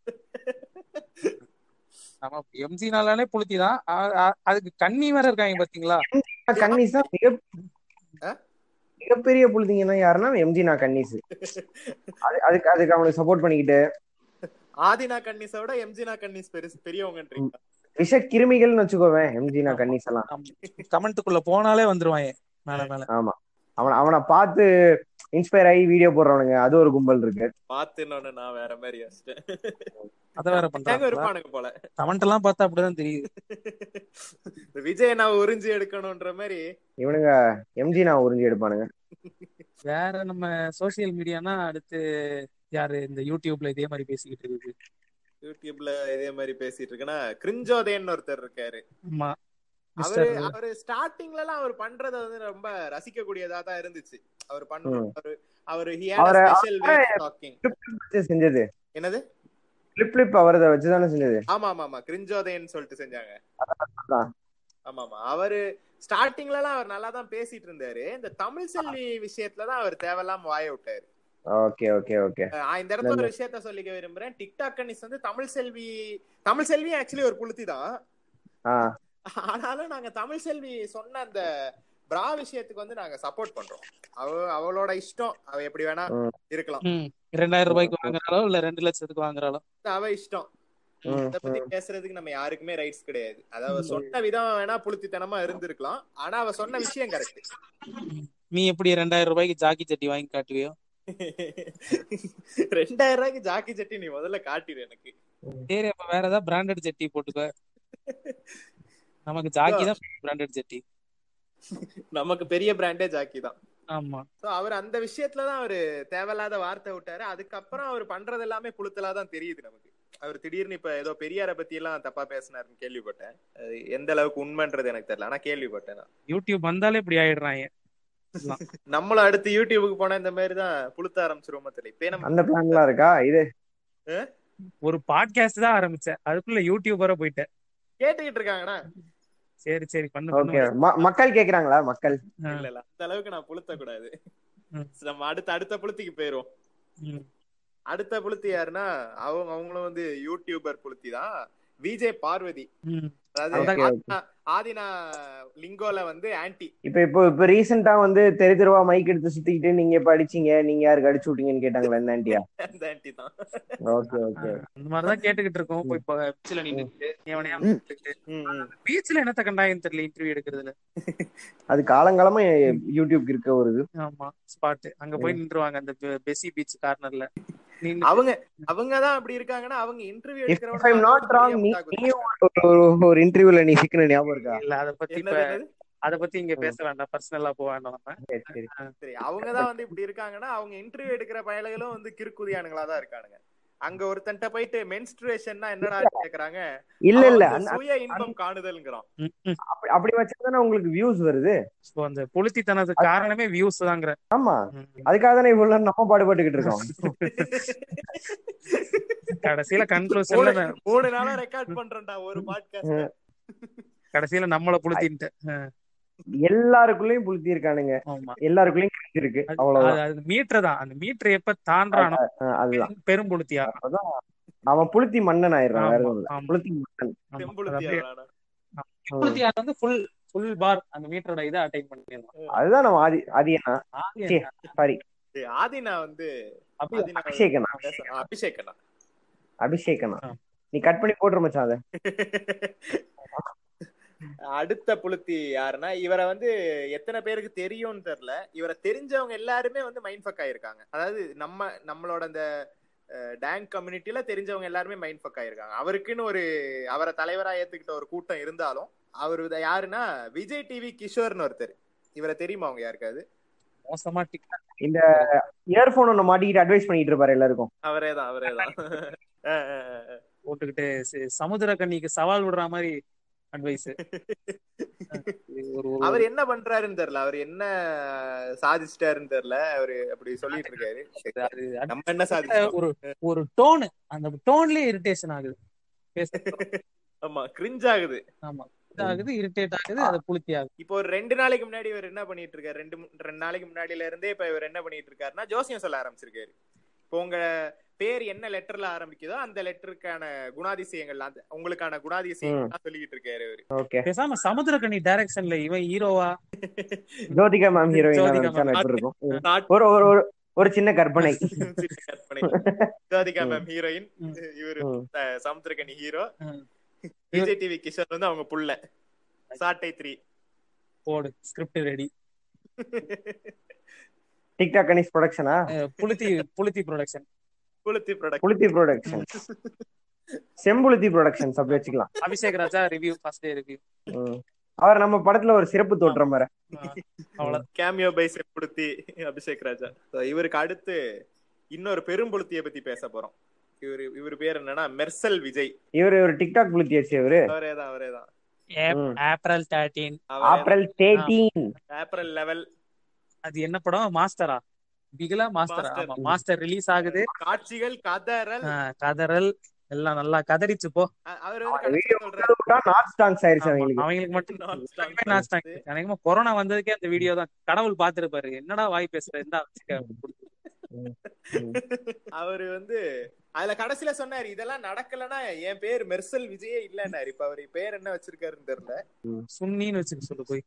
ஆமா எம்ஜி நாளானே புளுத்தி தான் அ- அ- அதுக்கு கண்ணி வேற இருக்காங்க பாத்தீங்களா கன்னிஸ் தான் மிக ஆ? மிகப்பெரிய புழுதிங்கன்னா யாருன்னா எம்ஜி நான் கன்னிஸ் அது அதுக்கு அதுக்கு அவனுக்கு சப்போர்ட் பண்ணிக்கிட்டு ஆதினா கன்னிஸை விட எம்ஜினா கன்னிஸ் பெருசு பெரியவங்கன்றீங்க விஷ கிருமிகள்னு வச்சுக்கோவேன் எம்ஜி நான் கன்னிஸ் எல்லாம் கமெண்ட்டுக்குள்ள போனாலே வந்துருவாங்க மேல மேல ஆமா அவன அவனை பார்த்து இன்ஸ்பயர் ஆகி வீடியோ போடுறவனுங்க அது ஒரு கும்பல் இருக்கு பாத்துன்னு நான் வேற மாதிரி யோசிச்சேன் அத வேற எங்க பண்றாங்க இருப்பானுங்க போல கமெண்ட் எல்லாம் பார்த்தா அப்படிதான் தெரியுது இந்த விஜய் நான் உறிஞ்சி எடுக்கணும்ன்ற மாதிரி இவனுங்க எம்ஜி நான் உறிஞ்சி எடுப்பானுங்க வேற நம்ம சோசியல் மீடியானா அடுத்து யாரு இந்த யூடியூப்ல இதே மாதிரி பேசிக்கிட்டு இருக்கு யூடியூப்ல இதே மாதிரி பேசிட்டு இருக்கேன்னா கிரிஞ்சோதேன்னு ஒருத்தர் இருக்காரு ஆமா அவரு மிஸ்டர் அவரு ஸ்டார்டிங்ல எல்லாம் அவர் பண்றத வந்து ரொம்ப ரசிக்க கூடியதா தான் இருந்துச்சு அவர் பண்ற ம். அவரு அவரு he had a அவரை- special way of talking வச்சு செஞ்சது என்னது கிளிப் கிளிப் அவரத வச்சுதானே செஞ்சது ஆமா ஆமா ஆமா கிரிஞ்சோதேன்னு சொல்லிட்டு செஞ்சாங்க அதான். ஆமா ஆமா அவரு ஸ்டார்டிங்ல எல்லாம் அவர் நல்லா தான் பேசிட்டு இருந்தாரு இந்த தமிழ் செல்வி விஷயத்துல தான் அவர் தேவையில்லாம வாய விட்டாரு ஓகே ஓகே ஓகே அஹ் இந்த இடத்துல ஒரு விஷயத்த சொல்லிக்க விரும்புறேன் டிக்டாக் கன்னிஸ் வந்து தமிழ் செல்வி தமிழ் செல்வி ஆக்சுவலி ஒரு புளுத்தி தான் ஆ ஆனாலும் நாங்க தமிழ் செல்வி சொன்ன அந்த பிரா விஷயத்துக்கு வந்து நாங்க சப்போர்ட் பண்றோம் அவ அவளோட இஷ்டம் அவ எப்படி வேணா ம். இருக்கலாம் ம் ரெண்டாயிரம் ரூபாய்க்கு வாங்குறாளோ இல்ல ரெண்டு லட்சத்துக்கு வாங்குறாளோ அவ இஷ்டம் ம், இத பத்தி பேசுறதுக்கு நம்ம யாருக்குமே ரைட்ஸ் கிடையாது அதாவது அவ சொன்ன விதம் வேணா புளுத்தித்தனமா இருந்திருக்கலாம் ஆனா அவ சொன்ன விஷயம் கரெக்ட் நீ எப்படி ரெண்டாயிரம் ரூபாய்க்கு ஜாக்கி சட்டி வாங்கி காட்டுவியோ ரெண்டாயிரம் ரூபாய்க்கு ஜாக்கி சட்டி நீ முதல்ல காட்டிடு எனக்கு சரி அப்ப வேற ஏதாவது பிராண்டட் ஜட்டி போட்டுக்க நமக்கு ஜாக்கி தான் பிராண்டட் ஜட்டி நமக்கு பெரிய பிராண்டே ஜாக்கி தான் ஆமா சோ அவர் அந்த விஷயத்துலதான் அவரு தேவையில்லாத வார்த்தை விட்டாரு அதுக்கப்புறம் அவர் பண்றது எல்லாமே புளுத்தலா தான் தெரியுது நமக்கு அவர் திடீர்னு இப்ப ஏதோ பெரியார பத்தி எல்லாம் தப்பா பேசினாருன்னு கேள்விப்பட்டேன் அது எந்த அளவுக்கு உண்மைன்றது எனக்கு தெரியல ஆனா கேள்விப்பட்டேன் நான். யூடியூப் வந்தாலே இப்படி ஆயிடுறாங்க எல்லாம். நம்மளும் அடுத்து யூடியூபுக்கு போனா இந்த மாதிரி தான் புளுத்த ஆரம்பிச்சிருவோம் தெரியல இப்ப நம்ம அந்த பிளான்லாம் இருக்கா இது ஒரு பாட்காஸ்ட் தான் ஆரம்பிச்சேன் அதுக்குள்ள யூடியூபரா போயிட்டேன் கேட்டுக்கிட்டு இருக்காங்கண்ணா சரி சரி பண்ணு ஓகே பண்ணு மக்கள் கேக்குறாங்களா மக்கள் ஆ. இல்ல இல்ல அந்த அளவுக்கு நான் புளுத்த கூடாது ம். நம்ம அடுத்த அடுத்த புளுத்திக்கு போயிருவோம் ம். அடுத்த புளுத்தி யாருன்னா அவங்க அவங்களும் வந்து யூடியூபர் புளுத்தி தான் விஜய் பார்வதி ம். அதாவது Okay, okay. ஆதினா- ஆதினா லிங்கோல வந்து ஆன்டி இப்ப இப்போ இப்ப ரீசெண்டா வந்து தெரு தெருவா மைக் எடுத்து சுத்திக்கிட்டு நீங்க இப்ப அடிச்சீங்க நீங்க யாருக்கு அடிச்சு விட்டீங்கன்னு கேட்டாங்களா இந்த ஆண்டியா அந்த ஆன்டி தான் ஓகே ஓகே அந்த மாதிரிதான் கேட்டுக்கிட்டு இருக்கோம் போய் பீச்ல நின்னுட்டு எவனையா ம். ம், ம். பீச்ல என்னத்த கண்டாயன்னு தெரியல இன்டர்வியூ எடுக்கிறதுல அது காலங்காலமா யூடியூப்க்கு இருக்க ஒரு இது ஆமா ஸ்பாட் அங்க போய் நின்றுவாங்க அந்த பெ- பெசி பீச் கார்னர்ல அவங்க அவங்கதான் அப்படி இருக்காங்கன்னா அவங்க interview if I'm not wrong நீ நீயும் ஒரு- ஒரு- ஒரு இன்டர்வியூல நீ சிக்கின ஞாபகம் இருக்கா இல்ல அத பத்தி இப்ப அத பத்தி இங்க பேச வேண்டாம் பர்சனலா போக வேண்டாம் நம்ம சரி சரி சரி அவங்கதான் வந்து இப்படி இருக்காங்கன்னா அவங்க இன்டர்வியூ எடுக்கிற பயலுகளும் வந்து கிறுக்குதியானுங்களா தான் இருக்கானுங்க அங்க ஒருத்தன்ட்ட போயிட்டு மென்ஸ்ட்ரேஷன்னா என்னடா கேக்குறாங்க இல்ல அவன் இல்ல வந்து அந்த- சுய இன்பம் காணுதல்ங்கிறான் ம், ம். அப்படி- அப்படி வச்சாதானே உங்களுக்கு வியூஸ் வருது So, அந்த புளுத்தித்தனத்துக்கு காரணமே வியூஸ் தாங்கிற ஆமா அதுக்காக தானே இவ்வளவு நேரம் நம்ம பாடுபட்டுக்கிட்டு இருக்கோம் கடைசியில கன்க்ளூஷன்ல மூணு- மூணு நாளா ரெக்கார்ட் பண்றேன்டா ஒரு பாட்காஸ்ட் கடைசியில நம்மள புளுத்தின்ட்டு எல்லாருக்குள்ளயும் புளுத்தி இருக்கானுங்க ஆமா எல்லாருக்குள்ளயும் கிழிச்சு இருக்கு அவ்வளவுதான் அது மீட்டர் தான் அந்த மீட்டர் எப்ப தாண்டானோ அஹ் அதுதான் பெரும்- பெரும் புளுத்தியா அப்பதான் அவன் புளுத்தி மன்னன் ஆயிடுறான் வேற ஆமா, எதுவும் இல்ல ஆமா. புளுத்தி மன்னன் ஆமா. அது செம்புளுத்தி அப்படியே ஆளானா. புளுத்தியார் வந்து ஃபுல் ஃபுல் பார் அந்த மீட்டரோட இதை அட்டைன் பண்ணிடலாம் அதுதான் நம்ம ஆதி ஆதியனா ஆதி சரி. சாரி டேய், ஆதினா வந்து அப்படியே ஆதினா அபிஷேகனா பேச- ஆ, அபிஷேகனா அபிஷேகனா ஆ. நீ கட் பண்ணி போட்டுரு மச்சான் அதை அடுத்த புளுத்தி யாருன்னா இவரை வந்து எத்தனை பேருக்கு தெரியும்னு தெரியல இவரை தெரிஞ்சவங்க எல்லாருமே வந்து மைண்ட் ஃபக் ஆயிருக்காங்க அதாவது நம்ம நம்மளோட அந்த டேங்க் கம்யூனிட்டில தெரிஞ்சவங்க எல்லாருமே மைண்ட் ஃபக் ஆயிருக்காங்க அவருக்குன்னு ஒரு அவரை தலைவரா ஏத்துக்கிட்ட ஒரு கூட்டம் இருந்தாலும் அவர் யாருன்னா விஜய் டிவி கிஷோர்னு ஒருத்தர் இவரை தெரியுமா அவங்க யாருக்காவது மோசமா டிக் இந்த இயர்போன் ஒண்ணு மாட்டிக்கிட்டு அட்வைஸ் பண்ணிட்டு இருப்பாரு எல்லாருக்கும் அவரே தான் அவரே தான் போட்டுக்கிட்டு ச- சமுத்திர கண்ணிக்கு சவால் விடுற மாதிரி அட்வைஸ் ஒரு ஒரு- அவர் என்ன பண்றாருன்னு தெரியல அவர் என்ன சாதிச்சிட்டாருன்னு தெரியல அவரு அப்படி சொல்லிட்டு இருக்காரு அது நம்ம என்ன சாதிச்சோம் ஒரு ஒரு டோன் அந்த டோன்லயே இரிட்டேஷன் ஆகுது பேச ஆமா கிரிஞ்ச் ஆகுது ஆமா இதாகுது இரிட்டேட் ஆகுது அது புளுத்தி ஆகுது இப்போ ஒரு ரெண்டு நாளைக்கு முன்னாடி இவர் என்ன பண்ணிட்டு இருக்காரு ரெண்டு மு- ரெண்டு நாளைக்கு முன்னாடில இருந்தே இப்ப இவர் என்ன பண்ணிட்டு இருக்காருன்னா ஜோசியம் சொல்ல ஆரம்பிச்சிருக்காரு இப்போ உங்க பேர் என்ன லெட்டர்ல ஆரம்பிக்குதோ அந்த லெட்டருக்கான குணாதிசயங்கள் அந்த உங்களுக்கான குணாதிசயங்கள் சொல்லிக்கிட்டு இருக்காரு அவரு ஓகே பேசாம சமுத்திர கண்ணி டைரக்ஷன்ல இவன் ஹீரோவா ஜோதிகா மேம் ஹீரோயின் ஜோதிகா வச்சா ma'am. எப்படி இருக்கும் ம். Not ஒரு ஒரு ஒரு ஒரு சின்ன கற்பனை கற்பனை. ஜோதிகா மேம் ஹீரோயின் ம். இவரு ம். அஹ், சமுத்திரகனி ஹீரோ ம். விஜய் டிவி கிஷோர் வந்து அவங்க புள்ள சாட்டை த்ரீ போடு ஸ்கிரிப்ட் ரெடி டிக்டாக் கனிஷ் ப்ரொடக்ஷனா புளுத்தி புளுத்தி ப்ரொடக்ஷன் புளுத்தி ப்ராடக்ட் புளுத்தி ப்ரொடக்ஷன் செம்புளுத்தி ப்ரொடக்ஷன்ஸ் அப்படி வச்சுக்கலாம் Abhishek Raja review first day review ம். அவர் நம்ம படத்துல ஒரு சிறப்பு தோற்றம் வர அவ்வளவு கேமியோ பை செம்புளுத்தி அபிஷேக் ராஜா So, இவருக்கு அடுத்து இன்னொரு பெரும்புளுத்திய பத்தி பேச போறோம் இவரு இவர் பேர் என்னன்னா மெர்சல் விஜய் இவரு ஒரு டிக்டாக் புளுத்தி வச்சு இவரு அவரேதான் அவரேதான் ம். ஏப்ரல் தேர்ட்டீன் அவரேதான். ஏப்ரல் தேர்ட்டீன் ஏப்ரல் லெவல் அது என்ன படம் மாஸ்டரா பிகிலா மாஸ்டரா Master. ஆமா மாஸ்டர் ரிலீஸ் ஆகுது காட்சிகள் கதறல் ஆ, கதறல் எல்லாம் நல்லா கதறிச்சு போ அ- அவர் வந்து வீடியோ கடைசியா சொல்றாரு நாட் ஸ்டாங்ஸ் ஆயிருச்சு ஆமா, அவங்களுக்கு அவங்களுக்கு மட்டும் Non-stop எல்லாமே non-stop. அநேகமா கொரோனா வந்ததுக்கே அந்த வீடியோ தான் கடவுள் பாத்துருப்பாரு என்னடா வாய் பேசுற இந்த அவரு வந்து அதுல கடைசியில சொன்னாரு இதெல்லாம் நடக்கலன்னா என் பேர் மெர்சல் விஜயே இல்லன்னாரு இப்ப அவர் பேர் என்ன வச்சிருக்காருன்னு தெரியல சுன்னின்னு வச்சுக்க சொல்லு போய்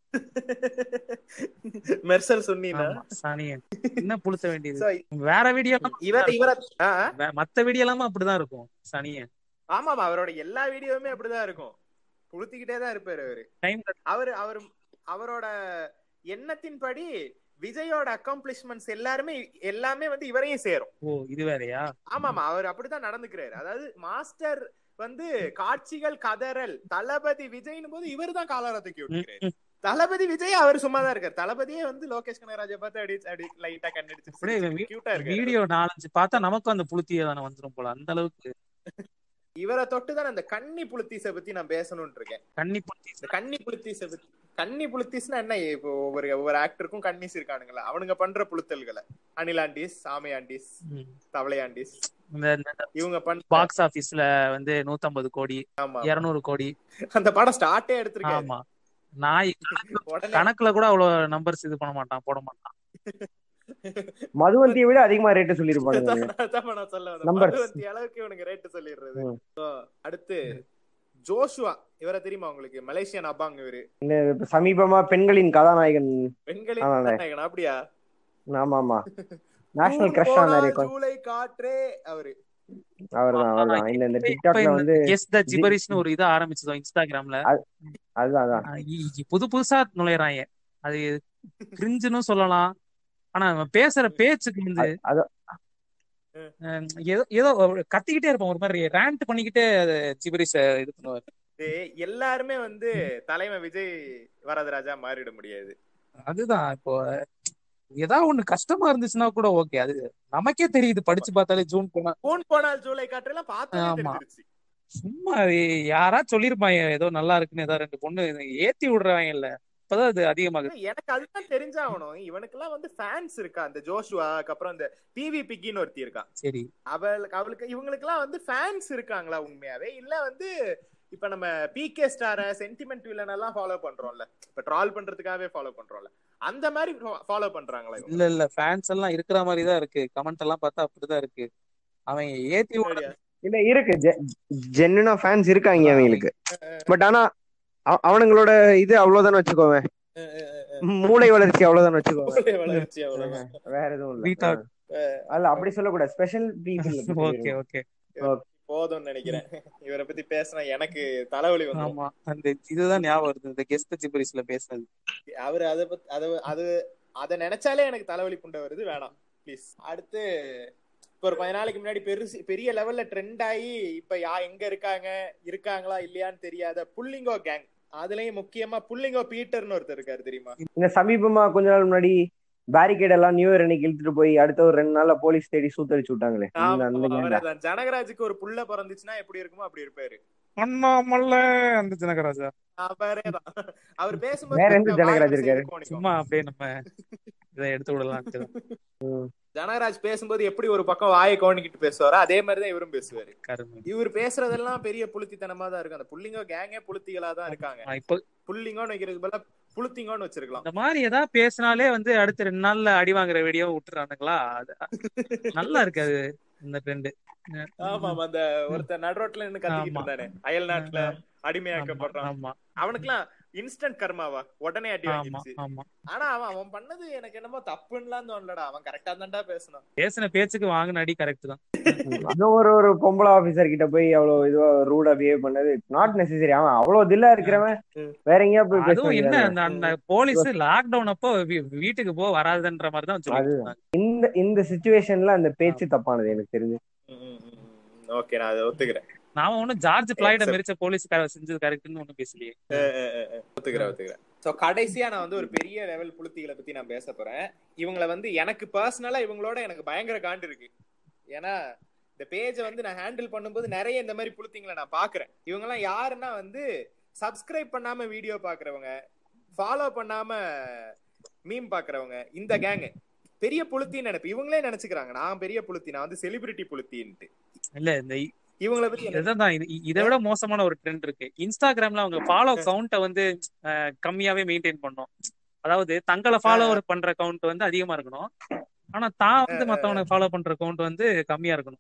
மெர்சல் சொன்னீங்கன்னா ஆமா, சனியன் என்ன புளுத்த வேண்டியது So, வேற வீடியோ இவர் இவர ஆ, ஆ. மத்த வீடியோ எல்லாமே அப்படிதான் இருக்கும் சனியன் ஆமாமா அவரோட எல்லா வீடியோவுமே அப்படிதான் இருக்கும் புளுத்திக்கிட்டே தான் இருப்பாரு அவரு டைம் அவரு அவர் அவரோட எண்ணத்தின்படி விஜயோட அக்காம்ப்ளிஷ்மெண்ட்ஸ் எல்லாருமே எல்லாமே வந்து இவரையும் சேரும் ஓ இது வேறயா ஆமாமா அவர் அப்படிதான் நடந்துக்கிறாரு அதாவது மாஸ்டர் வந்து காட்சிகள் கதறல் தளபதி விஜய்னு போது இவர் தான் காலரை தூக்கி விட்டுக்கிறாரு தளபதி விஜய் அவர் சும்மா தான் இருக்காரு தளபதியே வந்து லோகேஷ் கனகராஜை பார்த்து அப்படி அப்படி லைட்டா அப்படியே இவன் கண்ணடிச்சு வீ- கியூட்டா இருக்கு வீடியோ நாலஞ்சு பார்த்தா நமக்கும் அந்த புளுத்திய தானே வந்துரும் போல அந்த அளவுக்கு இவரை தொட்டு தான் அந்த கன்னி புளுத்தீஸை பத்தி நான் பேசணும்னு இருக்கேன் கன்னி புளுத்தி இந்த கன்னி புளுத்தீஸை பத்தி கன்னி புளுத்திஸ்னா என்ன இப்போ ஒவ்வொரு ஒவ்வொரு ஆக்டருக்கும் கன்னிஸ் இருக்கானுங்களா அவனுங்க பண்ற புளுத்தல்களை அனிலாண்டிஸ் சாமையாண்டிஸ் ம். தவளையாண்டிஸ் இந்த இவங்க பண்ற பாக்ஸ் ஆபீஸ்ல வந்து நூத்தம்பது கோடி ஆமா இருநூறு கோடி அந்த படம் ஸ்டார்ட்டே எடுத்திருக்காரு ஆமா நாய் உடனே கணக்குல கூட அவ்வளவு நம்பர்ஸ் இது பண்ண மாட்டான் போட மாட்டான் மதுவந்தியை விட அதிகமா ரேட்டு சொல்லியிருப்பாங்க அதான் நான் சொல்ல வந்தேன். Numbers. மதுவந்தி அளவுக்கு இவனுக்கு ரேட்டு சொல்லிடுறது ம். So, அடுத்து ஜோஷுவா இவரை தெரியுமா உங்களுக்கு மலேசியன் அபாங் இவரு இப்ப சமீபமா பெண்களின் கதாநாயகன் பெண்களின் ஆமாண்ணே. கதாநாயகன், அப்படியா ஆமா ஆமா நேஷனல் ஜூன் கிரஷ் போனா ஆனாரு ஜூலை காற்றே அவரு அவர்தான் அவர்தான் இந்த இந்த இப்ப டிக்டாக்ல இந்த வந்து கெஸ் த ஜிபரிஷ்னு ஒரு இது ஆரம்பிச்சதோ இன்ஸ்டாகிராம்ல அதுதான் அதான் ஆஹ் இ- இ- புது புதுசா நுழையறாங்க அது கிரிஞ்சுன்னு சொல்லலாம் ஆனா அவன் பேசுற பேச்சுக்கு வந்து அது ஹம், ஏதோ ஏதோ கத்திக்கிட்டே இருப்பான் ஒரு மாதிரி ரேண்ட் பண்ணிக்கிட்டே ஜிபரிஷ இது பண்ணுவாரு இது எல்லாருமே வந்து தலைமை விஜய் வரதராஜா மாறிட முடியாது அதுதான் இப்போ ஏதாவது ஒண்ணு கஷ்டமா இருந்துச்சுன்னா கூட ஓகே அது நமக்கே தெரியுது படிச்சு பார்த்தாலே ஜூன் போனா ஜூன் போனால் ஜூலை காற்றெல்லாம் பார்த்தே ஆமா. தெரிஞ்சிருச்சு சும்மா அது யாரா சொல்லிருப்பாங்க ஏதோ நல்லா இருக்குன்னு ஏதோ ரெண்டு பொண்ணு ஏத்தி விடுறாங்க இல்ல இப்பதான் அது அதிகமாகுது எனக்கு அதுதான் தெரிஞ்சாகணும் இவனுக்கெல்லாம் வந்து ஃபேன்ஸ் இருக்கா அந்த ஜோஷுவாக்கு அப்புறம் இந்த பிவி பிக்கின்னு ஒருத்தி இருக்கா சரி அவளுக்கு அவளுக்கு இவங்களுக்கெல்லாம் வந்து ஃபேன்ஸ் இருக்காங்களா உண்மையாவே இல்ல வந்து இப்ப நம்ம பிகே ஸ்டார சென்டிமெண்ட் வில்லன் எல்லாம் ஃபாலோ பண்றோம்ல இப்ப ட்ரால் பண்றதுக்காகவே ஃபாலோ பண்றோம்ல அந்த மாதிரி ஃபாலோ பண்றாங்களா இவங்க? இல்ல இல்ல ஃபேன்ஸ் எல்லாம் இருக்கிற மாதிரி தான் இருக்கு கமெண்ட் எல்லாம் பார்த்தா அப்படிதான் இருக்கு அவன் ஏத்தி விட சரியா? இல்ல இருக்கு ஜென்னுனா ஃபேன்ஸ் இருக்காங்க அவங்களுக்கு பட் ஆனா அவ- அவனுங்களோட இது அவ்வளவுதானே வச்சுக்கோவேன் அஹ் அஹ் அஹ் அஹ். மூளை வளர்ச்சி அவ்வளவுதானே வச்சுக்கோவேன் மூளை வளர்ச்சி அவ்வளவுதான் வேற எதுவும் இல்ல Retard. அல்ல அப்படி சொல்லக்கூடாது ஸ்பெஷல் ஓகே ஓகே போதும்னு நினைக்கிறேன் இவரை பத்தி பேசினா எனக்கு தலைவலி வந்து ஆமா அந்த இதுதான் ஞாபகம் வருது இந்த கெஸ்ட் ஜிபரிஸ்ல பேசுனது அவரு அதை பத்தி அதை அது அதை நினைச்சாலே எனக்கு தலைவலி புண்டை வருது வேணாம் ப்ளீஸ் அடுத்து இப்ப ஒரு கொஞ்ச நாளைக்கு முன்னாடி பெருசு பெரிய லெவல்ல ட்ரெண்ட் ஆகி இப்ப யா எங்க இருக்காங்க இருக்காங்களா இல்லையான்னு தெரியாத புல்லிங்கோ கேங் அதுலயும் முக்கியமா புல்லிங்கோ பீட்டர்னு ஒருத்தர் இருக்காரு தெரியுமா இந்த சமீபமா கொஞ்ச நாள் முன்னாடி பேரிகேட் எல்லாம் நியூ இயர் அன்னைக்கு இழுத்துட்டு போய் அடுத்த ஒரு ரெண்டு நாள்ல போலீஸ் தேடி சூத்தடிச்சு விட்டாங்களே அந்த ஆமா, அந்த gang தான். அவர்தான். ஜனகராஜுக்கு ஒரு புள்ள பிறந்துச்சுன்னா எப்படி இருக்குமோ அப்படி இருப்பாரு அண்ணாமல்ல அந்த ஜனகராஜா அவரேதான் அவர் பேசும்போது வேற எந்த வாய் ஜனகராஜ் வரிசை இருக்காரு? இருக்கும். சும்மா அப்படியே நம்ம இதை எடுத்து விடலான்ட்டு ஜனகராஜ் பேசும்போது எப்படி ஒரு பக்கம் வாயை கவனிக்கிட்டு பேசுவாரோ அதே மாதிரிதான் இவரும் பேசுவாரு கருமை இவர் பேசுறதெல்லாம் பெரிய புளுத்தித்தனமா தான் இருக்கு அந்த புள்ளிங்கோ கேங்கே புளுத்திகளா தான் இருக்காங்க ஆ, இப்போ புள்ளிங்கோன்னு வைக்கிறதுக்கு பதிலா புளுத்திங்கோன்னு வச்சிருக்கலாம் இந்த மாதிரி ஏதாவது பேசினாலே வந்து அடுத்த ரெண்டு நாள்ல அடி வாங்குற வீடியோ விட்டுறானுங்களா அது நல்லா இருக்கு அது இந்த ட்ரெண்ட் ஆமா ஆமா அந்த ஒருத்தர் நடுரோட்ல நின்னு கத்திக்கிட்டு ஆமா. இருந்தானே அயல் நாட்டுல அடிமையாக்கப்படுறான் ஆமா அவனுக்குலாம் இன்ஸ்டன்ட் கர்மாவா உடனே அடி ஆமா வாங்கிடுச்சு ஆமா ஆனா அவன் அவன் பண்ணது எனக்கு என்னமோ தப்புன்னுலாம் தோணலடா அவன் கரெக்டா தான்டா பேசணும் பேசின பேச்சுக்கு வாங்கின அடி கரெக்ட் தான் அதுவும் ஒரு ஒரு பொம்பளை ஆபீசர் கிட்ட போய் அவ்வளவு இதுவா ரூடா பிஹேவ் பண்ணது நாட் நெசசரி அவன் அவ்வளவு தில்லா இருக்கிறவன் ம். வேற எங்கேயா போய் பேச அதுவும் என்ன வேண்டியதானே? அந்த அந்த போலீஸ் லாக்டவுன் அப்போ வீ- வீட்டுக்கு போ வராதுன்ற மாதிரி தான் சொல்லிட்டு அதுதான். இருந்தாங்க இந்த இந்த சுச்சுவேஷன்ல அந்த பேச்சு தப்பானது எனக்கு தெரிஞ்சு ஓகே நான் அதை ஒத்துக்கிறேன் நாம ஒண்ணும் ஜார்ஜ் பிளாய்ட Except- மெரிச்ச போலீஸ்கார செஞ்சது கரெக்ட்னு ஒண்ணும் பேசலையே ஒத்துக்கிறேன் ஒத்துக்கிறேன் சோ கடைசியா நான் வந்து ஒரு பெரிய லெவல் புளுத்திகளை பத்தி நான் பேச போறேன் இவங்களை வந்து எனக்கு பர்சனலா இவங்களோட எனக்கு பயங்கர காண்டு இருக்கு ஏன்னா இந்த பேஜை வந்து நான் ஹேண்டில் பண்ணும்போது நிறைய இந்த மாதிரி புளுத்திங்களை நான் பாக்குறேன் இவங்க எல்லாம் யாருன்னா வந்து சப்ஸ்கிரைப் பண்ணாம வீடியோ பாக்குறவங்க ஃபாலோ பண்ணாம மீம் பாக்குறவங்க இந்த கேங்கு பெரிய புளுத்தின்னு நினைப்பு இவங்களே நினைச்சுக்கிறாங்க நான் பெரிய புளுத்தி நான் வந்து செலிபிரிட்டி புளுத்தின்ட்டு இல்ல இந்த இவங்களை பத்தி என்ன- இதுதான் இது- இதை விட மோசமான ஒரு ட்ரெண்ட் இருக்கு இன்ஸ்டாகிராம்ல அவங்க ஃபாலோ கவுண்ட வந்து அஹ், கம்மியாவே மெயின்டைன் பண்ணோம் அதாவது தங்களை ஃபாலோவர் பண்ற கவுண்ட் வந்து அதிகமா இருக்கணும் ஆனா தான் வந்து மத்தவனை ஃபாலோ பண்ற கவுண்ட் வந்து கம்மியா இருக்கணும்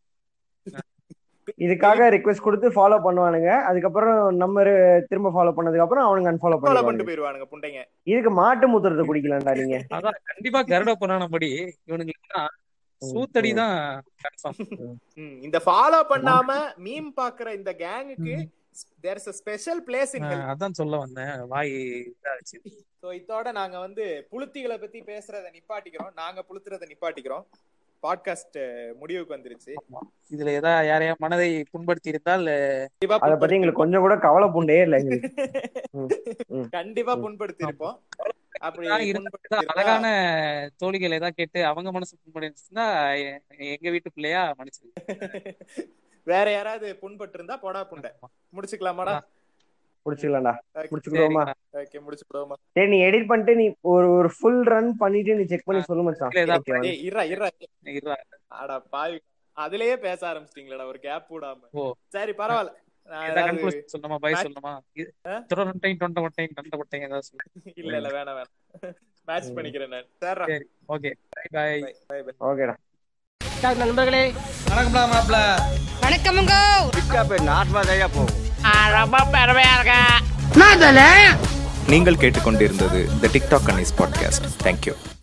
இதுக்காக ரிக்வெஸ்ட் கொடுத்து ஃபாலோ பண்ணுவானுங்க அதுக்கப்புறம் நம்ம ரு- திரும்ப ஃபாலோ பண்ணதுக்கு அப்புறம் அவனுங்க அன்ஃபாலோ ஃபாலோ பண்ணுவாங்க பண்ணிட்டு போயிருவானுங்க புண்டைங்க இதுக்கு மாட்டு மூத்திரத்தை குடிக்கலாம்டா நீங்க அதான் கண்டிப்பா கருட புராணப்படி இவனுங்களுக்கு சூத்தடி தான் கன்ஃபார்ம் ம், இந்த ஃபாலோ பண்ணாம மீம் பாக்குற இந்த கேங்குக்கு there is a special place in hell அதான் சொல்ல வந்தேன் வாய் இதாச்சு சோ இதோட நாங்க வந்து புளுத்திகளை பத்தி பேசுறத நிப்பாட்டிக்கிறோம் நாங்க புளுத்துறத நிப்பாட்டிக்கிறோம் பாட்காஸ்ட் முடிவுக்கு வந்துருச்சு இதுல ஏதாவது யாரையா மனதை புண்படுத்தி இருந்தால் கண்டிப்பா அத பத்தி எங்களுக்கு கொஞ்சம் கூட கவலை பூண்டே இல்ல எங்களுக்கு ம். கண்டிப்பா புண்படுத்தி இருப்போம் அப்படி தான் இருந்தா புண்படுத்தியிருந்தா- அழகான தோழிகள் ஏதாவது கேட்டு அவங்க மனசு புண்படுத்திருந்தா எ- எங்க வீட்டு பிள்ளையா மன்னிச்சிரு வேற யாராவது புண்பட்டு இருந்தா போடா புண்டை முடிச்சுக்கலாமாடா முடிச்சுக்கலாம்டா Okay, முடிச்சுக்கிடுவோமா okay, முடிச்சு போடுவோமா சரி நீ எடிட் பண்ணிட்டு நீ ஒரு ஒரு ஃபுல் ரன் பண்ணிட்டு நீ செக் பண்ணி சொல்லு மச்சான் இல்ல, இதா Okay வா? ஏய் இருடா இருடா இருடா. அட பாவி அதுலயே பேச ஆரம்பிச்சிட்டீங்களா ஒரு கேப் விடாம ஓ. சரி பரவாயில்ல நான் ஏதாவது ஏதாவது- conclusion சொல்லணுமா பாய் match- சொல்லணுமா இது- ஆ? துரண்டை தொண்டை மட்டை கண்ட மட்டை ஏதாவது சொல்லு இல்ல இல்ல வேணாம் வேணாம் மேட்ச் பண்ணிக்கிறேன் நான் சரிடா சரி okay bye bye bye bye ஓகேடா நண்பர்களே வணக்கமுங்க நீங்கள் கேட்டுக்கொண்டிருந்தது த டிக்டாக் அன்னிஸ் பாட்காஸ்ட் தேங்க்யூ